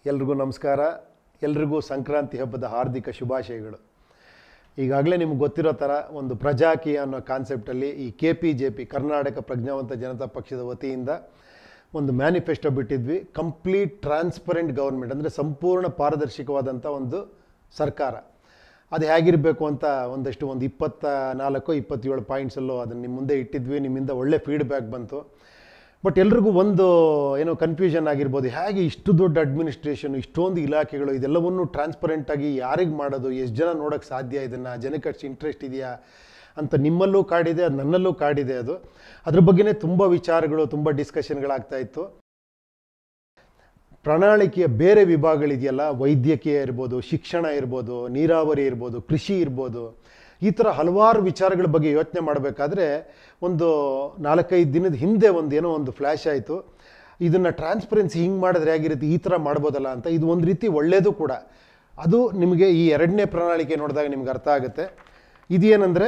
ಎಲ್ರಿಗೂ ನಮಸ್ಕಾರ ಎಲ್ರಿಗೂ ಸಂಕ್ರಾಂತಿ ಹಬ್ಬದ ಹಾರ್ದಿಕ ಶುಭಾಶಯಗಳು ಈಗಾಗಲೇ ನಿಮ್ಗೆ ಗೊತ್ತಿರೋ ಥರ ಒಂದು ಪ್ರಜಾಕೀಯ ಅನ್ನೋ ಕಾನ್ಸೆಪ್ಟಲ್ಲಿ ಈ K P J P Karnataka Pragnyavantha Janata ಪಕ್ಷದ ವತಿಯಿಂದ ಒಂದು ಮ್ಯಾನಿಫೆಸ್ಟೋ ಬಿಟ್ಟಿದ್ವಿ ಕಂಪ್ಲೀಟ್ ಟ್ರಾನ್ಸ್ಪರೆಂಟ್ ಗೌರ್ಮೆಂಟ್ ಅಂದರೆ ಸಂಪೂರ್ಣ ಪಾರದರ್ಶಕವಾದಂಥ ಒಂದು ಸರ್ಕಾರ ಅದು ಹೇಗಿರಬೇಕು ಅಂತ ಒಂದಷ್ಟು ಒಂದು ಇಪ್ಪತ್ತ ನಾಲ್ಕು ಇಪ್ಪತ್ತೇಳು ಪಾಯಿಂಟ್ಸಲ್ಲೂ ಅದನ್ನು ನಿಮ್ಮ ಮುಂದೆ ಇಟ್ಟಿದ್ವಿ ನಿಮ್ಮಿಂದ ಒಳ್ಳೆ ಫೀಡ್ಬ್ಯಾಕ್ ಬಂತು ಬಟ್ ಎಲ್ರಿಗೂ ಒಂದು ಏನೋ ಕನ್ಫ್ಯೂಷನ್ ಆಗಿರ್ಬೋದು ಹೇಗೆ ಇಷ್ಟು ದೊಡ್ಡ ಅಡ್ಮಿನಿಸ್ಟ್ರೇಷನ್ ಇಷ್ಟೊಂದು ಇಲಾಖೆಗಳು ಇದೆಲ್ಲವನ್ನು ಟ್ರಾನ್ಸ್ಪರೆಂಟಾಗಿ ಯಾರಿಗೆ ಮಾಡೋದು ಎಷ್ಟು ಜನ ನೋಡೋಕ್ಕೆ ಸಾಧ್ಯ ಇದನ್ನು ಜನಕ್ಕೆ ಅಷ್ಟು ಇಂಟ್ರೆಸ್ಟ್ ಇದೆಯಾ ಅಂತ ನಿಮ್ಮಲ್ಲೂ ಕಾಡಿದೆ ಅದು ನನ್ನಲ್ಲೂ ಕಾಡಿದೆ ಅದು ಅದ್ರ ಬಗ್ಗೆನೇ ತುಂಬ ವಿಚಾರಗಳು ತುಂಬ ಡಿಸ್ಕಷನ್ಗಳಾಗ್ತಾ ಇತ್ತು ಪ್ರಣಾಳಿಕೆಯ ಬೇರೆ ವಿಭಾಗಗಳಿದೆಯಲ್ಲ ವೈದ್ಯಕೀಯ ಇರ್ಬೋದು ಶಿಕ್ಷಣ ಇರ್ಬೋದು ನೀರಾವರಿ ಇರ್ಬೋದು ಕೃಷಿ ಇರ್ಬೋದು ಈ ಥರ ಹಲವಾರು ವಿಚಾರಗಳ ಬಗ್ಗೆ ಯೋಚನೆ ಮಾಡಬೇಕಾದ್ರೆ ಒಂದು ನಾಲ್ಕೈದು ದಿನದ ಹಿಂದೆ ಒಂದು ಏನೋ ಒಂದು ಫ್ಲ್ಯಾಶ್ ಆಯಿತು ಇದನ್ನು ಟ್ರಾನ್ಸ್ಪರೆನ್ಸಿ ಹಿಂಗೆ ಮಾಡಿದ್ರೆ ಹೇಗಿರುತ್ತೆ ಈ ಥರ ಮಾಡ್ಬೋದಲ್ಲ ಅಂತ ಇದು ಒಂದು ರೀತಿ ಒಳ್ಳೆಯದು ಕೂಡ ಅದು ನಿಮಗೆ ಈ ಎರಡನೇ ಪ್ರಣಾಳಿಕೆ ನೋಡಿದಾಗ ನಿಮ್ಗೆ ಅರ್ಥ ಆಗುತ್ತೆ ಇದೇನೆಂದರೆ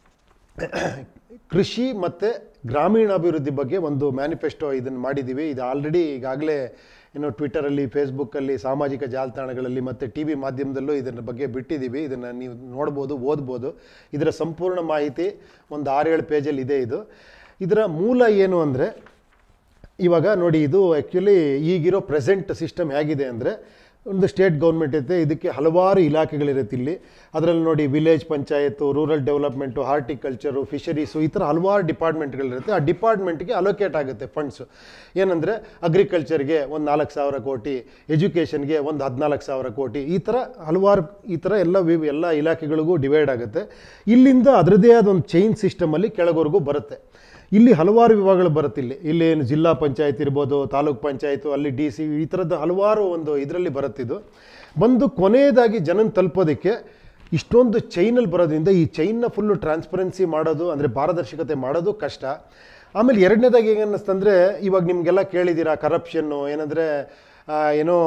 ಕೃಷಿ ಮತ್ತು ಗ್ರಾಮೀಣಾಭಿವೃದ್ಧಿ ಬಗ್ಗೆ ಒಂದು ಮ್ಯಾನಿಫೆಸ್ಟೋ ಇದನ್ನು ಮಾಡಿದ್ದೀವಿ ಇದು ಆಲ್ರೆಡಿ ಈಗಾಗಲೇ ಏನೋ ಟ್ವಿಟ್ಟರಲ್ಲಿ ಫೇಸ್ಬುಕ್ಕಲ್ಲಿ ಸಾಮಾಜಿಕ ಜಾಲತಾಣಗಳಲ್ಲಿ ಮತ್ತು ಟಿ ವಿ ಮಾಧ್ಯಮದಲ್ಲೂ ಇದರ ಬಗ್ಗೆ ಬಿಟ್ಟಿದ್ದೀವಿ ಇದನ್ನು ನೀವು ನೋಡ್ಬೋದು ಓದ್ಬೋದು ಇದರ ಸಂಪೂರ್ಣ ಮಾಹಿತಿ ಒಂದು ಆರೇಳು ಪೇಜಲ್ಲಿ ಇದೆ ಇದು ಇದರ ಮೂಲ ಏನು ಅಂದರೆ ಇವಾಗ ನೋಡಿ ಇದು ಆ್ಯಕ್ಚುಲಿ ಈಗಿರೋ ಪ್ರೆಸೆಂಟ್ ಸಿಸ್ಟಮ್ ಹೇಗಿದೆ ಅಂದರೆ ಒಂದು ಸ್ಟೇಟ್ ಗೌರ್ಮೆಂಟ್ ಐತೆ ಇದಕ್ಕೆ ಹಲವಾರು ಇಲಾಖೆಗಳಿರುತ್ತೆ ಇಲ್ಲಿ ಅದರಲ್ಲಿ ನೋಡಿ village panchayat rural development horticulture fisheries ಈ ಥರ ಹಲವಾರು ಡಿಪಾರ್ಟ್ಮೆಂಟ್ಗಳಿರುತ್ತೆ ಆ ಡಿಪಾರ್ಟ್ಮೆಂಟ್ಗೆ ಅಲೋಕೇಟ್ ಆಗುತ್ತೆ ಫಂಡ್ಸು ಏನಂದರೆ ಅಗ್ರಿಕಲ್ಚರ್ಗೆ ಒಂದು ನಾಲ್ಕು ಸಾವಿರ ಕೋಟಿ ಎಜುಕೇಷನ್ಗೆ ಒಂದು ಹದಿನಾಲ್ಕು ಸಾವಿರ ಕೋಟಿ ಈ ಥರ ಹಲವಾರು ಈ ಥರ ಎಲ್ಲ ವಿ ಎಲ್ಲ ಇಲಾಖೆಗಳಿಗೂ ಡಿವೈಡ್ ಆಗುತ್ತೆ ಇಲ್ಲಿಂದ ಅದರದೇ ಆದ ಒಂದು ಚೈನ್ ಸಿಸ್ಟಮಲ್ಲಿ ಕೆಳಗವರೆಗೂ ಬರುತ್ತೆ ಇಲ್ಲಿ ಹಲವಾರು ವಿಭಾಗಗಳು ಬರುತ್ತೆ ಇಲ್ಲಿ ಇಲ್ಲಿ ಏನು ಜಿಲ್ಲಾ ಪಂಚಾಯತ್ ಇರ್ಬೋದು ತಾಲೂಕ್ ಪಂಚಾಯತು ಅಲ್ಲಿ ಡಿ ಸಿ ಈ ಥರದ್ದು ಹಲವಾರು ಒಂದು ಇದರಲ್ಲಿ ಬರುತ್ತಿದ್ದು ಬಂದು ಕೊನೆಯದಾಗಿ ಜನನ ತಲುಪೋದಕ್ಕೆ ಇಷ್ಟೊಂದು ಚೈನಲ್ಲಿ ಬರೋದ್ರಿಂದ ಈ ಚೈನ್ನ ಫುಲ್ಲು ಟ್ರಾನ್ಸ್ಪರೆನ್ಸಿ ಮಾಡೋದು ಅಂದರೆ ಪಾರದರ್ಶಕತೆ ಮಾಡೋದು ಕಷ್ಟ ಆಮೇಲೆ ಎರಡನೇದಾಗಿ ಹೇಗೆ ಅನ್ನಿಸ್ತಂದರೆ ಇವಾಗ ನಿಮಗೆಲ್ಲ ಕೇಳಿದ್ದೀರಾ ಕರಪ್ಷನ್ನು ಏನಂದರೆ ಏನೋ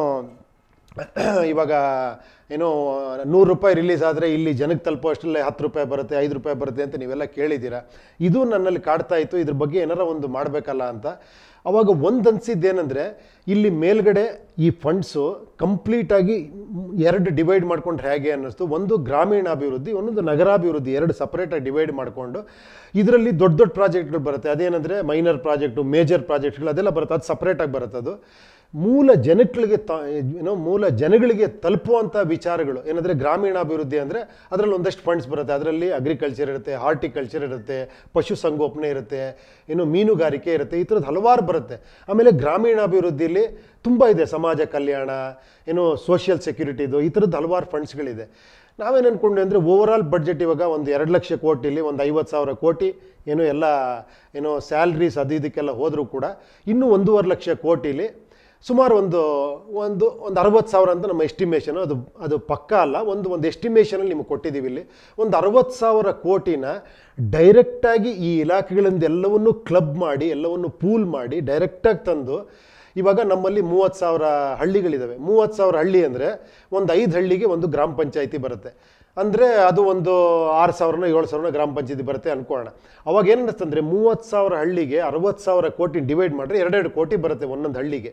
ಇವಾಗ ಏನೋ ನೂರು ರೂಪಾಯಿ ರಿಲೀಸ್ ಆದರೆ ಇಲ್ಲಿ ಜನಕ್ಕೆ ತಲುಪೋ ಅಷ್ಟರಲ್ಲೇ ಹತ್ತು ರೂಪಾಯಿ ಬರುತ್ತೆ ಐದು ರೂಪಾಯಿ ಬರುತ್ತೆ ಅಂತ ನೀವೆಲ್ಲ ಕೇಳಿದ್ದೀರಾ ಇದು ನನ್ನಲ್ಲಿ ಕಾಡ್ತಾ ಇತ್ತು ಇದ್ರ ಬಗ್ಗೆ ಏನಾರ ಒಂದು ಮಾಡಬೇಕಲ್ಲ ಅಂತ ಅವಾಗ ಒಂದು ಅನಿಸಿದ್ದೇನೆಂದರೆ ಇಲ್ಲಿ ಮೇಲ್ಗಡೆ ಈ ಫಂಡ್ಸು ಕಂಪ್ಲೀಟಾಗಿ ಎರಡು ಡಿವೈಡ್ ಮಾಡ್ಕೊಂಡ್ರೆ ಹೇಗೆ ಅನ್ನಿಸ್ತು ಒಂದು ಗ್ರಾಮೀಣಾಭಿವೃದ್ಧಿ ಒಂದೊಂದು ನಗರಾಭಿವೃದ್ಧಿ ಎರಡು ಸಪ್ರೇಟಾಗಿ ಡಿವೈಡ್ ಮಾಡಿಕೊಂಡು ಇದರಲ್ಲಿ ದೊಡ್ಡ ದೊಡ್ಡ ಪ್ರಾಜೆಕ್ಟ್ಗಳು ಬರುತ್ತೆ ಅದೇನೆಂದರೆ ಮೈನರ್ ಪ್ರಾಜೆಕ್ಟು ಮೇಜರ್ ಪ್ರಾಜೆಕ್ಟ್ಗಳು ಅದೆಲ್ಲ ಬರುತ್ತೆ ಅದು ಸಪ್ರೇಟಾಗಿ ಬರುತ್ತೆ ಅದು ಮೂಲ ಜನಗಳಿಗೆ ತ ಏನೋ ಮೂಲ ಜನಗಳಿಗೆ ತಲುಪುವಂಥ ವಿಚಾರಗಳು ಏನಂದರೆ ಗ್ರಾಮೀಣಾಭಿವೃದ್ಧಿ ಅಂದರೆ ಅದರಲ್ಲಿ ಒಂದಷ್ಟು ಫಂಡ್ಸ್ ಬರುತ್ತೆ ಅದರಲ್ಲಿ ಅಗ್ರಿಕಲ್ಚರ್ ಇರುತ್ತೆ ಹಾರ್ಟಿಕಲ್ಚರ್ ಇರುತ್ತೆ ಪಶುಸಂಗೋಪನೆ ಇರುತ್ತೆ ಏನು ಮೀನುಗಾರಿಕೆ ಇರುತ್ತೆ ಈ ಥರದ್ದು ಹಲವಾರು ಬರುತ್ತೆ ಆಮೇಲೆ ಗ್ರಾಮೀಣಾಭಿವೃದ್ಧಿಯಲ್ಲಿ ತುಂಬ ಇದೆ ಸಮಾಜ ಕಲ್ಯಾಣ ಏನು ಸೋಷಿಯಲ್ ಸೆಕ್ಯೂರಿಟಿದು ಈ ಥರದ್ದು ಹಲವಾರು ಫಂಡ್ಸ್ಗಳಿದೆ ನಾವೇನು ಅಂದ್ಕೊಂಡ್ವಿ ಅಂದರೆ ಓವರಾಲ್ ಬಡ್ಜೆಟ್ ಇವಾಗ ಒಂದು ಎರಡು ಲಕ್ಷ ಕೋಟಿಲಿ ಒಂದು ಐವತ್ತು ಸಾವಿರ ಕೋಟಿ ಏನು ಎಲ್ಲ ಏನೋ ಸ್ಯಾಲ್ರೀಸ್ ಅದು ಇದಕ್ಕೆಲ್ಲ ಹೋದರೂ ಕೂಡ ಇನ್ನೂ ಒಂದೂವರೆ ಲಕ್ಷ ಕೋಟಿಲಿ ಸುಮಾರು ಒಂದು ಒಂದು ಒಂದು ಅರವತ್ತು ಸಾವಿರ ಅಂತ ನಮ್ಮ ಎಸ್ಟಿಮೇಷನು ಅದು ಅದು ಪಕ್ಕ ಅಲ್ಲ ಒಂದು ಒಂದು ಎಸ್ಟಿಮೇಷನಲ್ಲಿ ನಿಮಗೆ ಕೊಟ್ಟಿದ್ದೀವಿ ಇಲ್ಲಿ ಒಂದು ಅರವತ್ತು ಸಾವಿರ ಕೋಟಿನ ಡೈರೆಕ್ಟಾಗಿ ಈ ಇಲಾಖೆಗಳಿಂದ ಎಲ್ಲವನ್ನು ಕ್ಲಬ್ ಮಾಡಿ ಎಲ್ಲವನ್ನು ಪೂಲ್ ಮಾಡಿ ಡೈರೆಕ್ಟಾಗಿ ತಂದು ಇವಾಗ ನಮ್ಮಲ್ಲಿ ಮೂವತ್ತು ಸಾವಿರ ಹಳ್ಳಿಗಳಿದ್ದಾವೆ ಮೂವತ್ತು ಸಾವಿರ ಹಳ್ಳಿ ಅಂದರೆ ಒಂದು ಐದು ಹಳ್ಳಿಗೆ ಒಂದು ಗ್ರಾಮ ಪಂಚಾಯಿತಿ ಬರುತ್ತೆ ಅಂದರೆ ಅದು ಒಂದು ಆರು ಸಾವಿರನ ಏಳು ಸಾವಿರನ ಗ್ರಾಮ ಪಂಚಾಯತಿ ಬರುತ್ತೆ ಅನ್ಕೊಳ್ಳೋಣ ಅವಾಗ ಏನು ಅನ್ನಿಸ್ತಂದರೆ ಮೂವತ್ತು ಸಾವಿರ ಹಳ್ಳಿಗೆ ಅರವತ್ತು ಸಾವಿರ ಕೋಟಿ ಡಿವೈಡ್ ಮಾಡಿದ್ರೆ ಎರಡೆರಡು ಕೋಟಿ ಬರುತ್ತೆ ಒಂದೊಂದು ಹಳ್ಳಿಗೆ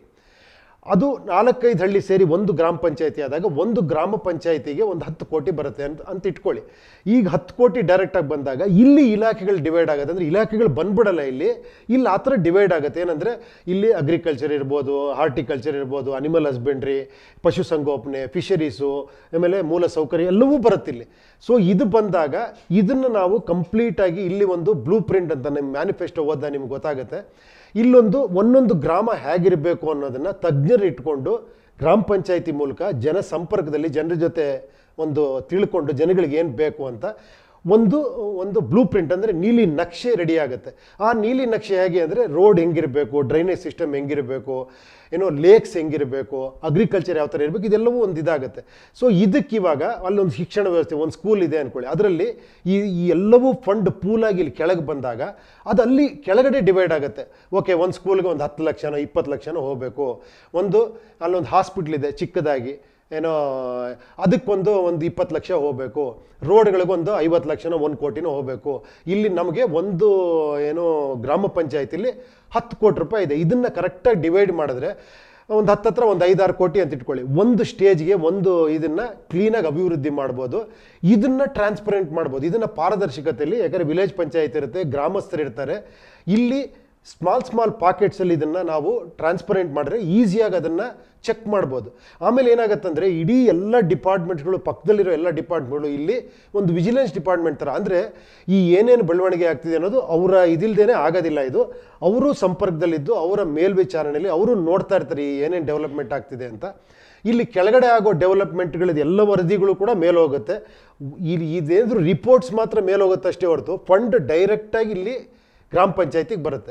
ಅದು ನಾಲ್ಕೈದು ಹಳ್ಳಿ ಸೇರಿ ಒಂದು ಗ್ರಾಮ ಪಂಚಾಯತಿ ಆದಾಗ ಒಂದು ಗ್ರಾಮ ಪಂಚಾಯತಿಗೆ ಒಂದು ಹತ್ತು ಕೋಟಿ ಬರುತ್ತೆ ಅಂತ ಅಂತ ಇಟ್ಕೊಳ್ಳಿ ಈಗ ಹತ್ತು ಕೋಟಿ ಡೈರೆಕ್ಟಾಗಿ ಬಂದಾಗ ಇಲ್ಲಿ ಇಲಾಖೆಗಳು ಡಿವೈಡ್ ಆಗುತ್ತೆ ಅಂದರೆ ಇಲಾಖೆಗಳು ಬಂದ್ಬಿಡಲ್ಲ ಇಲ್ಲಿ ಇಲ್ಲಿ ಆ ಥರ ಡಿವೈಡ್ ಆಗುತ್ತೆ ಏನಂದರೆ ಇಲ್ಲಿ ಅಗ್ರಿಕಲ್ಚರ್ ಇರ್ಬೋದು ಹಾರ್ಟಿಕಲ್ಚರ್ ಇರ್ಬೋದು ಅನಿಮಲ್ ಹಸ್ಬೆಂಡ್ರಿ ಪಶುಸಂಗೋಪನೆ ಫಿಶರೀಸು ಆಮೇಲೆ ಮೂಲ ಸೌಕರ್ಯ ಎಲ್ಲವೂ ಬರುತ್ತೆ ಇಲ್ಲಿ ಸೊ ಇದು ಬಂದಾಗ ಇದನ್ನು ನಾವು ಕಂಪ್ಲೀಟಾಗಿ ಇಲ್ಲಿ ಒಂದು ಬ್ಲೂ ಪ್ರಿಂಟ್ ಅಂತ ನಿಮ್ಮ ಮ್ಯಾನಿಫೆಸ್ಟೋ ಓದ್ದ ನಿಮ್ಗೆ ಗೊತ್ತಾಗುತ್ತೆ ಇಲ್ಲೊಂದು ಒಂದೊಂದು ಗ್ರಾಮ ಹೇಗಿರಬೇಕು ಅನ್ನೋದನ್ನು ತಜ್ಞರು ಇಟ್ಕೊಂಡು ಗ್ರಾಮ ಪಂಚಾಯತಿ ಮೂಲಕ ಜನ ಸಂಪರ್ಕದಲ್ಲಿ ಜನರ ಜೊತೆ ಒಂದು ತಿಳ್ಕೊಂಡು ಜನಗಳಿಗೆ ಏನು ಬೇಕು ಅಂತ ಒಂದು ಒಂದು ಬ್ಲೂ ಪ್ರಿಂಟ್ ಅಂದರೆ ನೀಲಿ ನಕ್ಷೆ ರೆಡಿ ಆಗುತ್ತೆ ಆ ನೀಲಿ ನಕ್ಷೆ ಹೇಗೆ ಅಂದರೆ ರೋಡ್ ಹೆಂಗಿರಬೇಕು ಡ್ರೈನೇಜ್ ಸಿಸ್ಟಮ್ ಹೆಂಗಿರಬೇಕು ಏನೋ ಲೇಕ್ಸ್ ಹೆಂಗಿರಬೇಕು ಅಗ್ರಿಕಲ್ಚರ್ ಯಾವ ಥರ ಇರಬೇಕು ಇದೆಲ್ಲವೂ ಒಂದು ಇದಾಗುತ್ತೆ ಸೊ ಇದಕ್ಕಿವಾಗ ಅಲ್ಲೊಂದು ಶಿಕ್ಷಣ ವ್ಯವಸ್ಥೆ ಒಂದು ಸ್ಕೂಲ್ ಇದೆ ಅಂದ್ಕೊಳ್ಳಿ ಅದರಲ್ಲಿ ಈ ಈ ಎಲ್ಲವೂ ಫಂಡ್ ಪೂಲಾಗಿ ಇಲ್ಲಿ ಕೆಳಗೆ ಬಂದಾಗ ಅದು ಅಲ್ಲಿ ಕೆಳಗಡೆ ಡಿವೈಡ್ ಆಗುತ್ತೆ ಓಕೆ ಒಂದು ಸ್ಕೂಲ್ಗೆ ಒಂದು ಹತ್ತು ಲಕ್ಷನೋ ಇಪ್ಪತ್ತು ಲಕ್ಷನೋ ಹೋಗಬೇಕು ಒಂದು ಅಲ್ಲೊಂದು ಹಾಸ್ಪಿಟ್ಲ್ ಇದೆ ಚಿಕ್ಕದಾಗಿ ಏನೋ ಅದಕ್ಕೊಂದು ಒಂದು ಇಪ್ಪತ್ತು ಲಕ್ಷ ಹೋಗಬೇಕು ರೋಡ್ಗಳಿಗೊಂದು ಐವತ್ತು ಲಕ್ಷನೋ ಒಂದು ಕೋಟಿನೋ ಹೋಗಬೇಕು ಇಲ್ಲಿ ನಮಗೆ ಒಂದು ಏನೋ ಗ್ರಾಮ ಪಂಚಾಯತಿಲಿ ಹತ್ತು ಕೋಟಿ ರೂಪಾಯಿ ಇದೆ ಇದನ್ನು ಕರೆಕ್ಟಾಗಿ ಡಿವೈಡ್ ಮಾಡಿದ್ರೆ ಒಂದು ಹತ್ತತ್ರ ಒಂದು ಐದಾರು ಕೋಟಿ ಅಂತ ಇಟ್ಕೊಳ್ಳಿ ಒಂದು ಸ್ಟೇಜ್ಗೆ ಒಂದು ಇದನ್ನು ಕ್ಲೀನಾಗಿ ಅಭಿವೃದ್ಧಿ ಮಾಡ್ಬೋದು ಇದನ್ನು ಟ್ರಾನ್ಸ್ಪರೆಂಟ್ ಮಾಡ್ಬೋದು ಇದನ್ನು ಪಾರದರ್ಶಕತೆಯಲ್ಲಿ ಯಾಕಂದರೆ ವಿಲೇಜ್ ಪಂಚಾಯತ್ ಇರುತ್ತೆ ಗ್ರಾಮಸ್ಥರು ಇರ್ತಾರೆ ಇಲ್ಲಿ ಸ್ಮಾಲ್ ಸ್ಮಾಲ್ ಪಾಕೆಟ್ಸಲ್ಲಿ ಇದನ್ನು ನಾವು ಟ್ರಾನ್ಸ್ಪರೆಂಟ್ ಮಾಡಿದ್ರೆ ಈಸಿಯಾಗಿ ಅದನ್ನು ಚೆಕ್ ಮಾಡ್ಬೋದು ಆಮೇಲೆ ಏನಾಗುತ್ತಂದರೆ ಇಡೀ ಎಲ್ಲ ಡಿಪಾರ್ಟ್ಮೆಂಟ್ಗಳು ಪಕ್ಕದಲ್ಲಿರೋ ಎಲ್ಲ ಡಿಪಾರ್ಟ್ಮೆಂಟ್ಗಳು ಇಲ್ಲಿ ಒಂದು ವಿಜಿಲೆನ್ಸ್ ಡಿಪಾರ್ಟ್ಮೆಂಟ್ ಥರ ಅಂದರೆ ಈ ಏನೇನು ಬೆಳವಣಿಗೆ ಆಗ್ತಿದೆ ಅನ್ನೋದು ಅವರ ಇದಿಲ್ದೇನೆ ಆಗೋದಿಲ್ಲ ಇದು ಅವರು ಸಂಪರ್ಕದಲ್ಲಿದ್ದು ಅವರ ಮೇಲ್ವಿಚಾರಣೆಯಲ್ಲಿ ಅವರು ನೋಡ್ತಾ ಇರ್ತಾರೆ ಈ ಏನೇನು ಡೆವಲಪ್ಮೆಂಟ್ ಆಗ್ತಿದೆ ಅಂತ ಇಲ್ಲಿ ಕೆಳಗಡೆ ಆಗೋ ಡೆವಲಪ್ಮೆಂಟ್ಗಳದ್ದು ಎಲ್ಲ ವರದಿಗಳು ಕೂಡ ಮೇಲೆ ಹೋಗುತ್ತೆ ಇಲ್ಲಿ ಇದೇನಾದರೂ ರಿಪೋರ್ಟ್ಸ್ ಮಾತ್ರ ಮೇಲೆ ಹೋಗುತ್ತೆ ಅಷ್ಟೇ ಹೊರತು ಫಂಡ್ ಡೈರೆಕ್ಟಾಗಿ ಇಲ್ಲಿ ಗ್ರಾಮ ಪಂಚಾಯತಿಗೆ ಬರುತ್ತೆ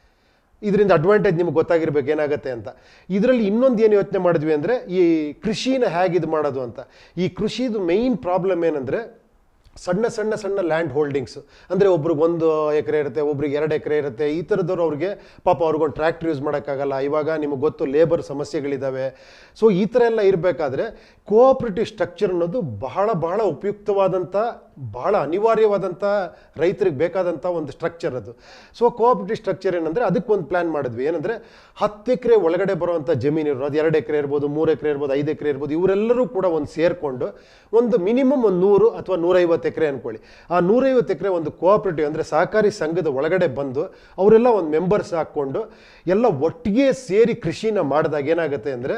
ಇದರಿಂದ ಅಡ್ವಾಂಟೇಜ್ ನಿಮ್ಗೆ ಗೊತ್ತಾಗಿರ್ಬೇಕು ಏನಾಗುತ್ತೆ ಅಂತ ಇದರಲ್ಲಿ ಇನ್ನೊಂದು ಏನು ಯೋಚನೆ ಮಾಡಿದ್ವಿ ಅಂದರೆ ಈ ಕೃಷಿನ ಹೇಗೆ ಇದು ಮಾಡೋದು ಅಂತ ಈ ಕೃಷಿದು ಮೇಯ್ನ್ ಪ್ರಾಬ್ಲಮ್ ಏನಂದರೆ ಸಣ್ಣ ಸಣ್ಣ ಸಣ್ಣ ಲ್ಯಾಂಡ್ ಹೋಲ್ಡಿಂಗ್ಸ್ ಅಂದರೆ ಒಬ್ರಿಗೆ ಒಂದು ಎಕರೆ ಇರುತ್ತೆ ಒಬ್ರಿಗೆ ಎರಡು ಎಕರೆ ಇರುತ್ತೆ ಈ ಥರದವ್ರು ಅವ್ರಿಗೆ ಪಾಪ ಅವ್ರಿಗೊಂದು ಟ್ರ್ಯಾಕ್ಟರ್ ಯೂಸ್ ಮಾಡೋಕ್ಕಾಗಲ್ಲ ಇವಾಗ ನಿಮಗೆ ಗೊತ್ತು ಲೇಬರ್ ಸಮಸ್ಯೆಗಳಿದ್ದಾವೆ ಸೊ ಈ ಥರ ಎಲ್ಲ ಇರಬೇಕಾದ್ರೆ ಕೋಆಪ್ರೇಟಿವ್ ಸ್ಟ್ರಕ್ಚರ್ ಅನ್ನೋದು ಬಹಳ ಬಹಳ ಉಪಯುಕ್ತವಾದಂಥ ಬಹಳ ಅನಿವಾರ್ಯವಾದಂಥ ರೈತರಿಗೆ ಬೇಕಾದಂಥ ಒಂದು ಸ್ಟ್ರಕ್ಚರ್ ಅದು ಸೊ ಕೋಆಪ್ರೇಟಿವ್ ಸ್ಟ್ರಕ್ಚರ್ ಏನಂದರೆ ಅದಕ್ಕೊಂದು ಪ್ಲ್ಯಾನ್ ಮಾಡಿದ್ವಿ ಏನಂದರೆ ಹತ್ತು ಎಕರೆ ಒಳಗಡೆ ಬರುವಂಥ ಜಮೀನು ಇರೋದು ಅದು ಎರಡು ಎಕರೆ ಇರ್ಬೋದು ಮೂರು ಎಕರೆ ಇರ್ಬೋದು ಐದು ಎಕರೆ ಇರ್ಬೋದು ಇವರೆಲ್ಲರೂ ಕೂಡ ಒಂದು ಸೇರಿಕೊಂಡು ಒಂದು ಮಿನಿಮಮ್ ಒಂದು ನೂರು ಅಥವಾ ನೂರೈವತ್ತು ಎಕರೆ ಅಂದ್ಕೊಳ್ಳಿ ಆ ನೂರೈವತ್ತು ಎಕರೆ ಒಂದು ಕೋಆಪ್ರೇಟಿವ್ ಅಂದರೆ ಸಹಕಾರಿ ಸಂಘದ ಒಳಗಡೆ ಬಂದು ಅವರೆಲ್ಲ ಒಂದು ಮೆಂಬರ್ಸ್ ಹಾಕ್ಕೊಂಡು ಎಲ್ಲ ಒಟ್ಟಿಗೆ ಸೇರಿ ಕೃಷಿನ ಮಾಡಿದಾಗ ಏನಾಗುತ್ತೆ ಅಂದರೆ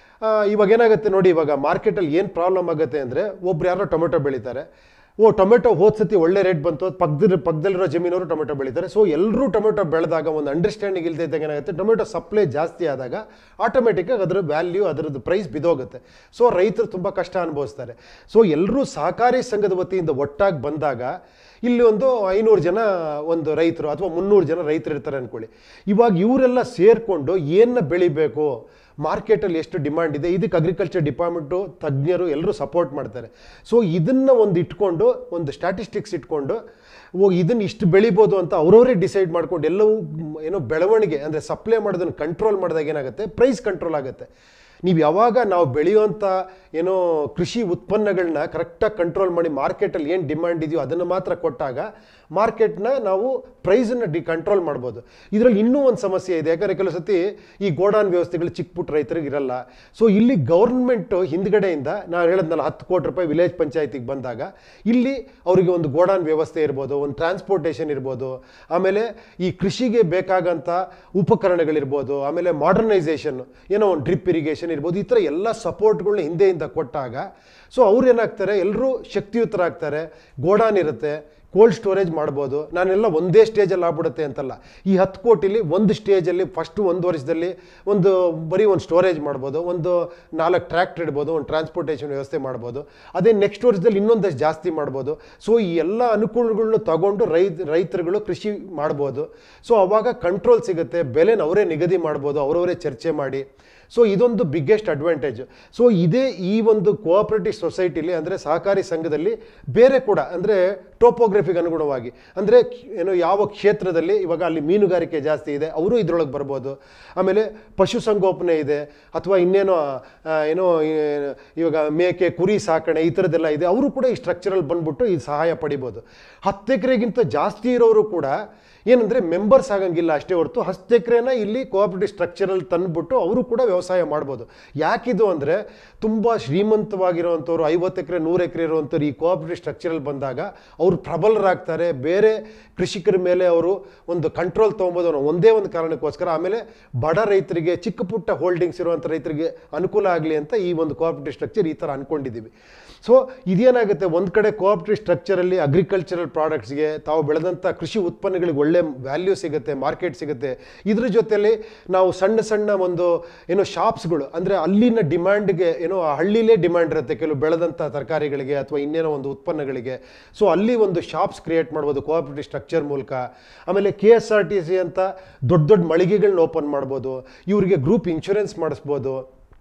ಇವಾಗ ಏನಾಗುತ್ತೆ ನೋಡಿ ಇವಾಗ ಮಾರ್ಕೆಟಲ್ಲಿ ಏನು ಪ್ರಾಬ್ಲಮ್ ಆಗುತ್ತೆ ಅಂದರೆ ಒಬ್ರು ಯಾರೋ ಟೊಮೆಟೊ ಬೆಳೀತಾರೆ ಓ ಟೊಮೆಟೊ ಹೋದ ಸತಿ ಒಳ್ಳೆ ರೇಟ್ ಬಂತು ಪಕ್ಕದ ಪಕ್ಕದಲ್ಲಿರೋ ಜಮೀನವರು ಟೊಮೆಟೊ ಬೆಳೀತಾರೆ ಸೊ ಎಲ್ಲರೂ ಟೊಮೆಟೊ ಬೆಳೆದಾಗ ಒಂದು ಅಂಡರ್ಸ್ಟ್ಯಾಂಡಿಂಗ್ ಇಲ್ಲದೆ ಇದ್ದಾಗ ಏನಾಗುತ್ತೆ ಟೊಮೆಟೊ ಸಪ್ಲೈ ಜಾಸ್ತಿ ಆದಾಗ ಆಟೋಮೆಟಿಕ್ಕಾಗಿ ಅದರ ವ್ಯಾಲ್ಯೂ ಅದರದ್ದು ಪ್ರೈಸ್ ಬಿದ್ದೋಗುತ್ತೆ ಸೊ ರೈತರು ತುಂಬ ಕಷ್ಟ ಅನುಭವಿಸ್ತಾರೆ ಸೊ ಎಲ್ಲರೂ ಸಹಕಾರಿ ಸಂಘದ ವತಿಯಿಂದ ಒಟ್ಟಾಗಿ ಬಂದಾಗ ಇಲ್ಲಿ ಒಂದು ಐನೂರು ಜನ ಒಂದು ರೈತರು ಅಥವಾ ಮುನ್ನೂರು ಜನ ರೈತರು ಇರ್ತಾರೆ ಅಂದ್ಕೊಳ್ಳಿ ಇವಾಗ ಇವರೆಲ್ಲ ಸೇರಿಕೊಂಡು ಏನನ್ನ ಬೆಳಿಬೇಕು ಮಾರ್ಕೆಟಲ್ಲಿ ಎಷ್ಟು ಡಿಮಾಂಡ್ ಇದೆ ಇದಕ್ಕೆ ಅಗ್ರಿಕಲ್ಚರ್ ಡಿಪಾರ್ಟ್ಮೆಂಟು ತಜ್ಞರು ಎಲ್ಲರೂ ಸಪೋರ್ಟ್ ಮಾಡ್ತಾರೆ ಸೊ ಇದನ್ನು ಒಂದು ಇಟ್ಕೊಂಡು ಒಂದು ಸ್ಟ್ಯಾಟಿಸ್ಟಿಕ್ಸ್ ಇಟ್ಕೊಂಡು ಓ ಇದನ್ನು ಇಷ್ಟು ಬೆಳಿಬೋದು ಅಂತ ಅವರವರೇ ಡಿಸೈಡ್ ಮಾಡ್ಕೊಂಡು ಎಲ್ಲವೂ ಮ್, ಏನೋ ಬೆಳವಣಿಗೆ ಅಂದರೆ ಸಪ್ಲೈ ಮಾಡೋದನ್ನು ಕಂಟ್ರೋಲ್ ಮಾಡಿದಾಗ ಏನಾಗುತ್ತೆ ಪ್ರೈಸ್ ಕಂಟ್ರೋಲ್ ಆಗುತ್ತೆ ನೀವು ಯಾವಾಗ ನಾವು ಬೆಳೆಯುವಂಥ ಏನೋ ಕೃಷಿ ಉತ್ಪನ್ನಗಳನ್ನ ಕರೆಕ್ಟಾಗಿ ಕಂಟ್ರೋಲ್ ಮಾಡಿ ಮಾರ್ಕೆಟಲ್ಲಿ ಏನು ಡಿಮ್ಯಾಂಡ್ ಇದೆಯೋ ಅದನ್ನು ಮಾತ್ರ ಕೊಟ್ಟಾಗ ಮಾರ್ಕೆಟ್ನ ನಾವು ಪ್ರೈಸನ್ನು ಡಿ ಕಂಟ್ರೋಲ್ ಮಾಡ್ಬೋದು ಇದರಲ್ಲಿ ಇನ್ನೂ ಒಂದು ಸಮಸ್ಯೆ ಇದೆ ಯಾಕಂದರೆ ಕೆಲವು ಸತಿ ಈ ಗೋಡಾನ್ ವ್ಯವಸ್ಥೆಗಳು ಚಿಕ್ಕ ಪುಟ್ಟ ರೈತರಿಗೆ ಇರಲ್ಲ ಸೊ ಇಲ್ಲಿ ಗೌರ್ಮೆಂಟು ಹಿಂದ್ಗಡೆಯಿಂದ ನಾನು ಹೇಳಿದ್ನಲ್ಲ ಹತ್ತು ಕೋಟಿ ರೂಪಾಯಿ ವಿಲೇಜ್ ಪಂಚಾಯತಿಗೆ ಬಂದಾಗ ಇಲ್ಲಿ ಅವರಿಗೆ ಒಂದು ಗೋಡಾನ್ ವ್ಯವಸ್ಥೆ ಇರ್ಬೋದು ಒಂದು ಟ್ರಾನ್ಸ್ಪೋರ್ಟೇಷನ್ ಇರ್ಬೋದು ಆಮೇಲೆ ಈ ಕೃಷಿಗೆ ಬೇಕಾಗಂಥ ಉಪಕರಣಗಳಿರ್ಬೋದು ಆಮೇಲೆ ಮಾಡರ್ನೈಸೇಷನ್ ಏನೋ ಒಂದು ಡ್ರಿಪ್ ಇರಿಗೇಷನ್ ಇರ್ಬೋದು ಈ ಥರ ಎಲ್ಲ ಸಪೋರ್ಟ್ಗಳನ್ನ ಹಿಂದೆಯಿಂದ ಕೊಟ್ಟಾಗ ಸೊ ಅವ್ರು ಏನಾಗ್ತಾರೆ ಎಲ್ಲರೂ ಶಕ್ತಿಯುತರಾಗ್ತಾರೆ ಗೋಡಾನ್ ಇರುತ್ತೆ ಕೋಲ್ಡ್ ಸ್ಟೋರೇಜ್ ಮಾಡ್ಬೋದು ನಾನೆಲ್ಲ ಒಂದೇ ಸ್ಟೇಜಲ್ಲಿ ಆಗ್ಬಿಡುತ್ತೆ ಅಂತಲ್ಲ ಈ ಹತ್ತು ಕೋಟಿಲಿ ಒಂದು ಸ್ಟೇಜಲ್ಲಿ ಫಸ್ಟು ಒಂದು ವರ್ಷದಲ್ಲಿ ಒಂದು ಬರೀ ಒಂದು ಸ್ಟೋರೇಜ್ ಮಾಡ್ಬೋದು ಒಂದು ನಾಲ್ಕು ಟ್ರ್ಯಾಕ್ಟರ್ ಇಡ್ಬೋದು ಒಂದು ಟ್ರಾನ್ಸ್ಪೋರ್ಟೇಷನ್ ವ್ಯವಸ್ಥೆ ಮಾಡ್ಬೋದು ಅದೇ ನೆಕ್ಸ್ಟ್ ವರ್ಷದಲ್ಲಿ ಇನ್ನೊಂದಷ್ಟು ಜಾಸ್ತಿ ಮಾಡ್ಬೋದು ಸೊ ಈ ಎಲ್ಲ ಅನುಕೂಲಗಳನ್ನ ತಗೊಂಡು ರೈತ ರೈತರುಗಳು ಕೃಷಿ ಮಾಡ್ಬೋದು ಸೊ ಅವಾಗ ಕಂಟ್ರೋಲ್ ಸಿಗುತ್ತೆ ಬೆಲೆನ ಅವರೇ ನಿಗದಿ ಮಾಡ್ಬೋದು ಅವರವರೇ ಚರ್ಚೆ ಮಾಡಿ ಸೊ ಇದೊಂದು ಬಿಗ್ಗೆಸ್ಟ್ ಅಡ್ವಾಂಟೇಜ್ ಸೊ ಇದೇ ಈ ಒಂದು ಕೋಆಪರೇಟಿವ್ ಸೊಸೈಟಿಲಿ ಅಂದರೆ ಸಹಕಾರಿ ಸಂಘದಲ್ಲಿ ಬೇರೆ ಕೂಡ ಅಂದರೆ ಟೋಪೋಗ್ರಫಿಗೆ ಅನುಗುಣವಾಗಿ ಅಂದರೆ ಏನೋ ಯಾವ ಕ್ಷೇತ್ರದಲ್ಲಿ ಇವಾಗ ಅಲ್ಲಿ ಮೀನುಗಾರಿಕೆ ಜಾಸ್ತಿ ಇದೆ ಅವರು ಇದ್ರೊಳಗೆ ಬರ್ಬೋದು ಆಮೇಲೆ ಪಶುಸಂಗೋಪನೆ ಇದೆ ಅಥವಾ ಇನ್ನೇನೋ ಆ, ಏನೋ ಈ- ಇವಾಗ ಮೇಕೆ ಕುರಿ ಸಾಕಣೆ ಈ ಥರದ್ದೆಲ್ಲ ಇದೆ ಅವರು ಕೂಡ ಈ ಸ್ಟ್ರಕ್ಚರಲ್ಲಿ ಬಂದ್ಬಿಟ್ಟು ಈ ಸಹಾಯ ಪಡಿಬೋದು ಹತ್ತು ಎಕರೆಗಿಂತ ಜಾಸ್ತಿ ಇರೋರು ಕೂಡ ಏನಂದರೆ ಮೆಂಬರ್ಸ್ ಆಗಂಗಿಲ್ಲ ಅಷ್ಟೇ ಹೊರತು ಹತ್ತು ಎಕರೆನ ಇಲ್ಲಿ ಕೋಆಪರೇಟಿವ್ ಸ್ಟ್ರಕ್ಚರಲ್ಲಿ ತಂದುಬಿಟ್ಟು ಅವರು ಕೂಡ ವ್ಯವಸಾಯ ಮಾಡ್ಬೋದು ಯಾಕಿದು ಅಂದರೆ ತುಂಬ ಶ್ರೀಮಂತವಾಗಿರುವಂಥವ್ರು ಐವತ್ತು ಎಕರೆ ನೂರು ಎಕರೆ ಇರುವಂಥವ್ರು ಈ ಕೋಆಪರೇಟಿವ್ ಸ್ಟ್ರಕ್ಚರಲ್ಲಿ ಬಂದಾಗ ಅವರು ಪ್ರಬಲರಾಗ್ತಾರೆ ಬೇರೆ ಕೃಷಿಕರ ಮೇಲೆ ಅವರು ಒಂದು ಕಂಟ್ರೋಲ್ ತೊಗೊಬೋದು ಅನ್ನೋ ಒಂದೇ ಒಂದು ಕಾರಣಕ್ಕೋಸ್ಕರ ಆಮೇಲೆ ಬಡ ರೈತರಿಗೆ ಚಿಕ್ಕ ಪುಟ್ಟ ಹೋಲ್ಡಿಂಗ್ಸ್ ಇರುವಂಥ ರೈತರಿಗೆ ಅನುಕೂಲ ಆಗಲಿ ಅಂತ ಈ ಒಂದು ಕೋಆಪರೇಟಿವ್ ಸ್ಟ್ರಕ್ಚರ್ ಈ ಥರ ಅಂದ್ಕೊಂಡಿದ್ದೀವಿ ಸೊ ಇದೇನಾಗುತ್ತೆ ಒಂದು ಕಡೆ ಕೋಆಪರೇಟಿವ್ ಸ್ಟ್ರಕ್ಚರಲ್ಲಿ ಅಗ್ರಿಕಲ್ಚರಲ್ ಪ್ರಾಡಕ್ಟ್ಸ್ಗೆ ತಾವು ಬೆಳೆದಂಥ ಕೃಷಿ ಉತ್ಪನ್ನಗಳಿಗೆ ಒಳ್ಳೆ ವ್ಯಾಲ್ಯೂ ಸಿಗುತ್ತೆ ಮಾರ್ಕೆಟ್ ಸಿಗುತ್ತೆ ಇದ್ರ ಜೊತೆಯಲ್ಲಿ ನಾವು ಸಣ್ಣ ಸಣ್ಣ ಒಂದು ಏನೋ ಶಾಪ್ಸ್ಗಳು ಅಂದರೆ ಅಲ್ಲಿನ ಡಿಮ್ಯಾಂಡ್ಗೆ ಏನೋ ಆ ಹಳ್ಳಿಲೇ ಡಿಮ್ಯಾಂಡ್ ಇರುತ್ತೆ ಕೆಲವು ಬೆಳೆದಂಥ ತರಕಾರಿಗಳಿಗೆ ಅಥವಾ ಇನ್ನೇನೋ ಒಂದು ಉತ್ಪನ್ನಗಳಿಗೆ ಸೊ ಅಲ್ಲಿ ಒಂದು ಶಾಪ್ಸ್ ಕ್ರಿಯೇಟ್ ಮಾಡ್ಬೋದು ಕೋಆಪರೇಟಿವ್ ಸ್ಟ್ರಕ್ಚರ್ ಮೂಲಕ ಆಮೇಲೆ K S R T C ಅಂತ ದೊಡ್ಡ ದೊಡ್ಡ ಮಳಿಗೆಗಳನ್ನ ಓಪನ್ ಮಾಡ್ಬೋದು ಇವರಿಗೆ ಗ್ರೂಪ್ ಇನ್ಶೂರೆನ್ಸ್ ಮಾಡಿಸ್ಬೋದು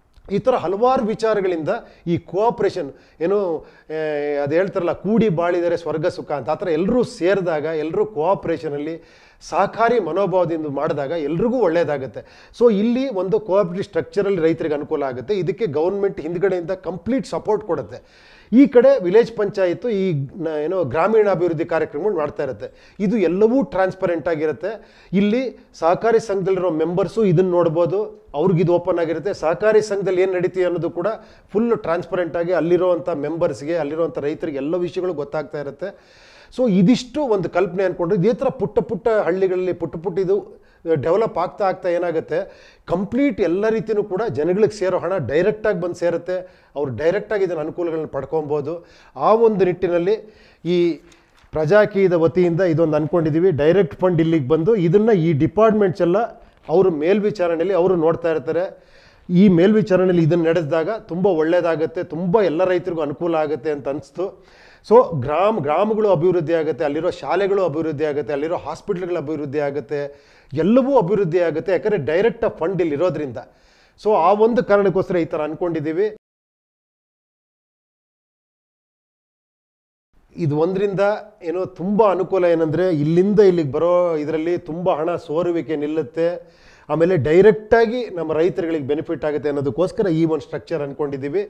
ಈ ಥರ ಹಲವಾರು ವಿಚಾರಗಳಿಂದ ಈ ಕೋಆಪ್ರೇಷನ್ ಏನು ಅದು ಹೇಳ್ತಾರಲ್ಲ ಕೂಡಿ ಬಾಳಿದರೆ ಸ್ವರ್ಗ ಸುಖ ಅಂತ ಆ ಥರ ಎಲ್ಲರೂ ಸೇರಿದಾಗ ಎಲ್ಲರೂ ಕೋಆಪ್ರೇಷನಲ್ಲಿ ಸಹಕಾರಿ ಮನೋಭಾವದಿಂದ ಮಾಡಿದಾಗ ಎಲ್ರಿಗೂ ಒಳ್ಳೆಯದಾಗುತ್ತೆ ಸೊ ಇಲ್ಲಿ ಒಂದು ಕೋಆಪರೇಟಿವ್ ಸ್ಟ್ರಕ್ಚರಲ್ಲಿ ರೈತರಿಗೆ ಅನುಕೂಲ ಆಗುತ್ತೆ ಇದಕ್ಕೆ ಗೌರ್ಮೆಂಟ್ ಹಿಂದ್ಗಡೆಯಿಂದ ಕಂಪ್ಲೀಟ್ ಸಪೋರ್ಟ್ ಕೊಡುತ್ತೆ ಈ ಕಡೆ ವಿಲೇಜ್ ಪಂಚಾಯತ್ತು ಈ ನ- ಏನೋ ಗ್ರಾಮೀಣಾಭಿವೃದ್ಧಿ ಕಾರ್ಯಕ್ರಮಗಳು ಮಾಡ್ತಾ ಇರುತ್ತೆ ಇದು ಎಲ್ಲವೂ ಟ್ರಾನ್ಸ್ಪರೆಂಟ್ ಆಗಿರುತ್ತೆ ಇಲ್ಲಿ ಸಹಕಾರಿ ಸಂಘದಲ್ಲಿರೋ ಮೆಂಬರ್ಸು ಇದನ್ನು ನೋಡ್ಬೋದು ಅವ್ರಿಗೆ ಇದು ಓಪನ್ ಆಗಿರುತ್ತೆ ಸಹಕಾರಿ ಸಂಘದಲ್ಲಿ ಏನು ನಡೀತೀವಿ ಅನ್ನೋದು ಕೂಡ ಫುಲ್ ಟ್ರಾನ್ಸ್ಪರೆಂಟ್ ಆಗಿ ಅಲ್ಲಿರುವಂಥ ಮೆಂಬರ್ಸ್ಗೆ ಅಲ್ಲಿರುವಂಥ ರೈತರಿಗೆ ಎಲ್ಲ ವಿಷಯಗಳು ಗೊತ್ತಾಗ್ತಾ ಇರುತ್ತೆ ಸೊ ಇದಿಷ್ಟು ಒಂದು ಕಲ್ಪನೆ ಅಂದ್ಕೊಂಡ್ರೆ ಇದೇ ಥರ ಪುಟ್ಟ ಪುಟ್ಟ ಹಳ್ಳಿಗಳಲ್ಲಿ ಪುಟ್ಟ ಪುಟ್ಟ ಇದು ಡೆವಲಪ್ ಆಗ್ತಾ ಆಗ್ತಾ ಏನಾಗುತ್ತೆ ಕಂಪ್ಲೀಟ್ ಎಲ್ಲ ರೀತಿಯೂ ಕೂಡ ಜನಗಳಿಗೆ ಸೇರೋ ಹಣ ಡೈರೆಕ್ಟಾಗಿ ಬಂದು ಸೇರುತ್ತೆ ಅವ್ರು ಡೈರೆಕ್ಟಾಗಿ ಇದನ್ನು ಅನುಕೂಲಗಳನ್ನ ಪಡ್ಕೊಬೋದು ಆ ಒಂದು ನಿಟ್ಟಿನಲ್ಲಿ ಈ ಪ್ರಜಾಕೀಯದ ವತಿಯಿಂದ ಇದೊಂದು ಅಂದ್ಕೊಂಡಿದ್ದೀವಿ ಡೈರೆಕ್ಟ್ ಫಂಡ್ ಇಲ್ಲಿಗೆ ಬಂದು ಇದನ್ನು ಈ ಡಿಪಾರ್ಟ್ಮೆಂಟ್ಸ್ ಎಲ್ಲ ಅವರು ಮೇಲ್ವಿಚಾರಣೆಯಲ್ಲಿ ಅವರು ನೋಡ್ತಾ ಇರ್ತಾರೆ ಈ ಮೇಲ್ವಿಚಾರಣೆಯಲ್ಲಿ ಇದನ್ನು ನಡೆಸಿದಾಗ ತುಂಬ ಒಳ್ಳೆಯದಾಗುತ್ತೆ ತುಂಬ ಎಲ್ಲ ರೈತರಿಗೂ ಅನುಕೂಲ ಆಗುತ್ತೆ ಅಂತ ಅನಿಸ್ತು ಸೊ ಗ್ರಾಮ ಗ್ರಾಮಗಳು ಅಭಿವೃದ್ಧಿ ಆಗುತ್ತೆ ಅಲ್ಲಿರೋ ಶಾಲೆಗಳು ಅಭಿವೃದ್ಧಿ ಆಗುತ್ತೆ ಅಲ್ಲಿರೋ ಹಾಸ್ಪಿಟ್ಲ್ಗಳು ಅಭಿವೃದ್ಧಿ ಆಗುತ್ತೆ ಎಲ್ಲವೂ ಅಭಿವೃದ್ಧಿ ಆಗುತ್ತೆ ಯಾಕಂದರೆ ಡೈರೆಕ್ಟ್ ಫಂಡ್ ಇಲ್ಲಿ ಇರೋದ್ರಿಂದ ಸೊ ಆ ಒಂದು ಕಾರಣಕ್ಕೋಸ್ಕರ ಈ ಥರ ಅಂದ್ಕೊಂಡಿದ್ದೀವಿ ಇದು ಒಂದರಿಂದ ಏನೋ ತುಂಬ ಅನುಕೂಲ ಏನಂದರೆ ಇಲ್ಲಿಂದ ಇಲ್ಲಿಗೆ ಬರೋ ಇದರಲ್ಲಿ ತುಂಬ ಹಣ ಸೋರುವಿಕೆ ನಿಲ್ಲುತ್ತೆ ಆಮೇಲೆ ಡೈರೆಕ್ಟಾಗಿ ನಮ್ಮ ರೈತರುಗಳಿಗೆ ಬೆನಿಫಿಟ್ ಆಗುತ್ತೆ ಅನ್ನೋದಕ್ಕೋಸ್ಕರ ಈ ಒಂದು ಸ್ಟ್ರಕ್ಚರ್ ಅಂದ್ಕೊಂಡಿದ್ದೀವಿ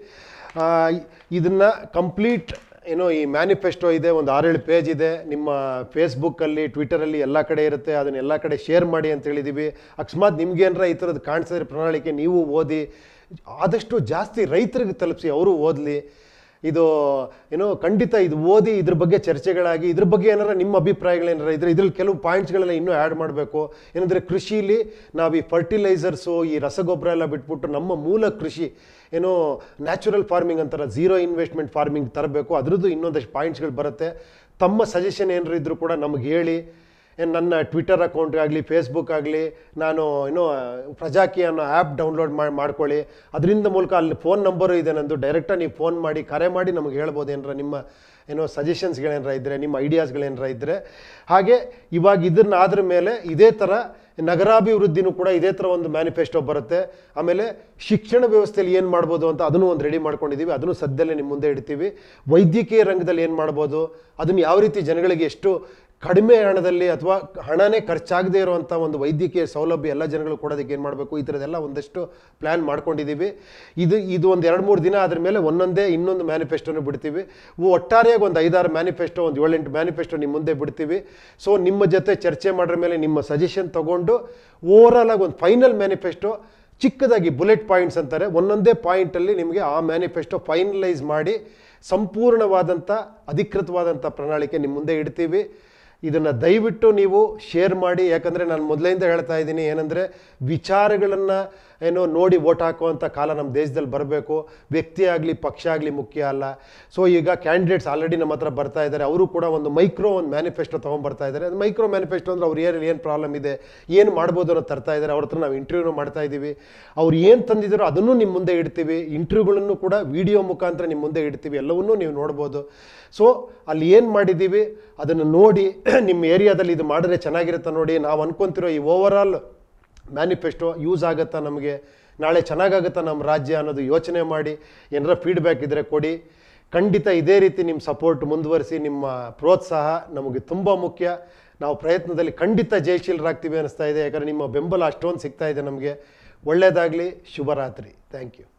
ಇದನ್ನು ಕಂಪ್ಲೀಟ್ ಏನೋ ಈ ಮ್ಯಾನಿಫೆಸ್ಟೋ ಇದೆ ಒಂದು ಆರೇಳು ಪೇಜ್ ಇದೆ ನಿಮ್ಮ ಫೇಸ್ಬುಕ್ಕಲ್ಲಿ ಟ್ವಿಟರಲ್ಲಿ ಎಲ್ಲ ಕಡೆ ಇರುತ್ತೆ ಅದನ್ನ ಎಲ್ಲ ಕಡೆ ಶೇರ್ ಮಾಡಿ ಅಂತ ಹೇಳಿದ್ದೀವಿ ಅಕಸ್ಮಾತ್ ನಿಮ್ಗೇನಾರ ಈ ಥರದ್ದು ಕಾಣಿಸಿದ್ರೆ ಪ್ರಣಾಳಿಕೆ ನೀವು ಓದಿ ಆದಷ್ಟು ಜಾಸ್ತಿ ರೈತರಿಗೆ ತಲುಪಿಸಿ ಅವರು ಓದಲಿ ಇದು ಏನೋ ಖಂಡಿತ ಇದು ಓದಿ ಇದ್ರ ಬಗ್ಗೆ ಚರ್ಚೆಗಳಾಗಿ ಇದ್ರ ಬಗ್ಗೆ ಏನಾರ ನಿಮ್ಮ ಅಭಿಪ್ರಾಯಗಳೇನಾರ ಇದ್ರೆ ಇದ್ರಲ್ಲಿ ಕೆಲವು ಪಾಯಿಂಟ್ಸ್ಗಳೆಲ್ಲ ಇನ್ನೂ ಆ್ಯಡ್ ಮಾಡಬೇಕು ಏನಂದರೆ ಕೃಷಿಲಿ ನಾವು ಈ ಫರ್ಟಿಲೈಸರ್ಸು ಈ ರಸಗೊಬ್ಬರ ಎಲ್ಲ ಬಿಟ್ಬಿಟ್ಟು ನಮ್ಮ ಮೂಲ ಕೃಷಿ ಏನೋ ನ್ಯಾಚುರಲ್ ಫಾರ್ಮಿಂಗ್ ಅಂತಾರೆ ಝೀರೋ ಇನ್ವೆಸ್ಟ್ಮೆಂಟ್ ಫಾರ್ಮಿಂಗ್ ತರಬೇಕು ಅದ್ರದ್ದು ಇನ್ನೊಂದಷ್ಟು ಪಾಯಿಂಟ್ಸ್ಗಳು ಬರುತ್ತೆ ತಮ್ಮ ಸಜೆಷನ್ ಏನಾರು ಇದ್ರೂ ಕೂಡ ನಮಗೆ ಹೇಳಿ ಏನ್ ನನ್ನ ಟ್ವಿಟರ್ ಅಕೌಂಟ್ ಆಗಲಿ ಫೇಸ್ಬುಕ್ ಆಗಲಿ ನಾನು ಏನೋ ಪ್ರಜಾಕಿ ಅನ್ನೋ ಆ್ಯಪ್ ಡೌನ್ಲೋಡ್ ಮಾಡಿ ಮಾಡ್ಕೊಳ್ಳಿ ಅದರಿಂದ ಮೂಲಕ ಅಲ್ಲಿ ಫೋನ್ ನಂಬರು ಇದೆ ನಂದು ಡೈರೆಕ್ಟಾಗಿ ನೀವು ಫೋನ್ ಮಾಡಿ ಕರೆ ಮಾಡಿ ನಮಗೆ ಹೇಳ್ಬೋದು ಏನಾರ ನಿಮ್ಮ ಏನೋ ಸಜೆಷನ್ಸ್ಗಳೇನಾರ ಇದ್ದರೆ ನಿಮ್ಮ ಐಡಿಯಾಸ್ಗಳೇನಾರ ಇದ್ದರೆ ಹಾಗೆ ಇವಾಗ ಇದನ್ನ ಆದ್ರ ಮೇಲೆ ಇದೇ ಥರ ನಗರಾಭಿವೃದ್ಧಿನೂ ಕೂಡ ಇದೇ ಥರ ಒಂದು ಮ್ಯಾನಿಫೆಸ್ಟೋ ಬರುತ್ತೆ ಆಮೇಲೆ ಶಿಕ್ಷಣ ವ್ಯವಸ್ಥೆಯಲ್ಲಿ ಏನು ಮಾಡ್ಬೋದು ಅಂತ ಅದನ್ನು ಒಂದು ರೆಡಿ ಮಾಡ್ಕೊಂಡಿದ್ದೀವಿ ಅದನ್ನು ಸದ್ಯದಲ್ಲೇ ನಿಮ್ಮ ಮುಂದೆ ಇಡ್ತೀವಿ ವೈದ್ಯಕೀಯ ರಂಗದಲ್ಲಿ ಏನು ಮಾಡ್ಬೋದು ಅದನ್ನು ಯಾವ ರೀತಿ ಜನಗಳಿಗೆ ಎಷ್ಟು ಕಡಿಮೆ ಹಣದಲ್ಲಿ ಅಥವಾ ಹಣನೇ ಖರ್ಚಾಗದೇ ಇರುವಂಥ ಒಂದು ವೈದ್ಯಕೀಯ ಸೌಲಭ್ಯ ಎಲ್ಲ ಜನಗಳು ಕೊಡೋದಕ್ಕೆ ಏನು ಮಾಡಬೇಕು ಈ ಥರದ್ದೆಲ್ಲ ಒಂದಷ್ಟು ಪ್ಲ್ಯಾನ್ ಮಾಡ್ಕೊಂಡಿದ್ದೀವಿ ಇದು ಇದು ಒಂದು ಎರಡು ಮೂರು ದಿನ ಆದ್ರ ಮೇಲೆ ಒಂದೊಂದೇ ಇನ್ನೊಂದು ಮ್ಯಾನಿಫೆಸ್ಟೋನು ಬಿಡ್ತೀವಿ ಒಟ್ಟಾರೆಯಾಗಿ ಒಂದು ಐದಾರು ಮ್ಯಾನಿಫೆಸ್ಟೋ ಒಂದು ಏಳೆಂಟು ಮ್ಯಾನಿಫೆಸ್ಟೋ ನಿಮ್ಮ ಮುಂದೆ ಬಿಡ್ತೀವಿ ಸೊ ನಿಮ್ಮ ಜೊತೆ ಚರ್ಚೆ ಮಾಡಿರ ಮೇಲೆ ನಿಮ್ಮ ಸಜೆಷನ್ ತಗೊಂಡು ಓವರಾಲ್ ಆಗಿ ಒಂದು ಫೈನಲ್ ಮ್ಯಾನಿಫೆಸ್ಟೋ ಚಿಕ್ಕದಾಗಿ ಬುಲೆಟ್ ಪಾಯಿಂಟ್ಸ್ ಅಂತಾರೆ ಒಂದೊಂದೇ ಪಾಯಿಂಟಲ್ಲಿ ನಿಮಗೆ ಆ ಮ್ಯಾನಿಫೆಸ್ಟೋ ಫೈನಲೈಸ್ ಮಾಡಿ ಸಂಪೂರ್ಣವಾದಂಥ ಅಧಿಕೃತವಾದಂಥ ಪ್ರಣಾಳಿಕೆ ನಿಮ್ಮ ಮುಂದೆ ಇಡ್ತೀವಿ ಇದನ್ನು ದಯವಿಟ್ಟು ನೀವು ಶೇರ್ ಮಾಡಿ ಯಾಕಂದರೆ ನಾನು ಮೊದಲಿಂದ ಹೇಳ್ತಾ ಇದ್ದೀನಿ ಏನಂದರೆ ವಿಚಾರಗಳನ್ನು ಏನೋ ನೋಡಿ ವೋಟ್ ಹಾಕುವಂಥ ಕಾಲ ನಮ್ಮ ದೇಶದಲ್ಲಿ ಬರಬೇಕು ವ್ಯಕ್ತಿ ಆಗಲಿ ಪಕ್ಷ ಆಗಲಿ ಮುಖ್ಯ ಅಲ್ಲ ಸೊ ಈಗ ಕ್ಯಾಂಡಿಡೇಟ್ಸ್ ಆಲ್ರೆಡಿ ನಮ್ಮ ಹತ್ರ ಬರ್ತಾ ಇದ್ದಾರೆ ಅವರು ಕೂಡ ಒಂದು ಮೈಕ್ರೋ ಒಂದು ಮ್ಯಾನಿಫೆಸ್ಟೋ ತೊಗೊಂಡ್ಬರ್ತಾ ಇದ್ದಾರೆ ಅದು ಮೈಕ್ರೋ ಮ್ಯಾನಿಫೆಸ್ಟೋ ಅಂದರೆ ಅವ್ರು ಏನು ಏನು ಪ್ರಾಬ್ಲಮ್ ಇದೆ ಏನು ಮಾಡ್ಬೋದು ಅನ್ನೋದು ತರ್ತಾ ಇದ್ದಾರೆ ಅವ್ರ ಹತ್ರ ನಾವು ಇಂಟರ್ವ್ಯೂನು ಮಾಡ್ತಾ ಇದ್ದೀವಿ ಅವ್ರು ಏನು ತಂದಿದ್ದಾರೋ ಅದನ್ನು ನಿಮ್ಮ ಮುಂದೆ ಇಡ್ತೀವಿ ಇಂಟರ್ವ್ಯೂಗಳನ್ನು ಕೂಡ ವಿಡಿಯೋ ಮುಖಾಂತರ ನಿಮ್ಮ ಮುಂದೆ ಇಡ್ತೀವಿ ಎಲ್ಲವನ್ನೂ ನೀವು ನೋಡ್ಬೋದು ಸೊ ಅಲ್ಲಿ ಏನು ಮಾಡಿದ್ದೀವಿ ಅದನ್ನು ನೋಡಿ ನಿಮ್ಮ ಏರಿಯಾದಲ್ಲಿ ಇದು ಮಾಡಿದ್ರೆ ಚೆನ್ನಾಗಿರುತ್ತೆ ನೋಡಿ ನಾವು ಅನ್ಕೊಂತಿರೋ ಈ ಓವರಾಲ್ ಮ್ಯಾನಿಫೆಸ್ಟೋ ಯೂಸ್ ಆಗುತ್ತಾ ನಮಗೆ ನಾಳೆ ಚೆನ್ನಾಗಾಗುತ್ತಾ ನಮ್ಮ ರಾಜ್ಯ ಅನ್ನೋದು ಯೋಚನೆ ಮಾಡಿ ಏನಾರ ಫೀಡ್ಬ್ಯಾಕ್ ಇದ್ದರೆ ಕೊಡಿ ಖಂಡಿತ ಇದೇ ರೀತಿ ನಿಮ್ಮ ಸಪೋರ್ಟ್ ಮುಂದುವರಿಸಿ ನಿಮ್ಮ ಪ್ರೋತ್ಸಾಹ ನಮಗೆ ತುಂಬ ಮುಖ್ಯ ನಾವು ಪ್ರಯತ್ನದಲ್ಲಿ ಖಂಡಿತ ಜಯಶೀಲರಾಗ್ತೀವಿ ಅನಿಸ್ತಾ ಇದೆ ಯಾಕಂದರೆ ನಿಮ್ಮ ಬೆಂಬಲ ಅಷ್ಟೊಂದು ಸಿಗ್ತಾ ಇದೆ ನಮಗೆ ಒಳ್ಳೆಯದಾಗಲಿ ಶುಭರಾತ್ರಿ ಥ್ಯಾಂಕ್ ಯು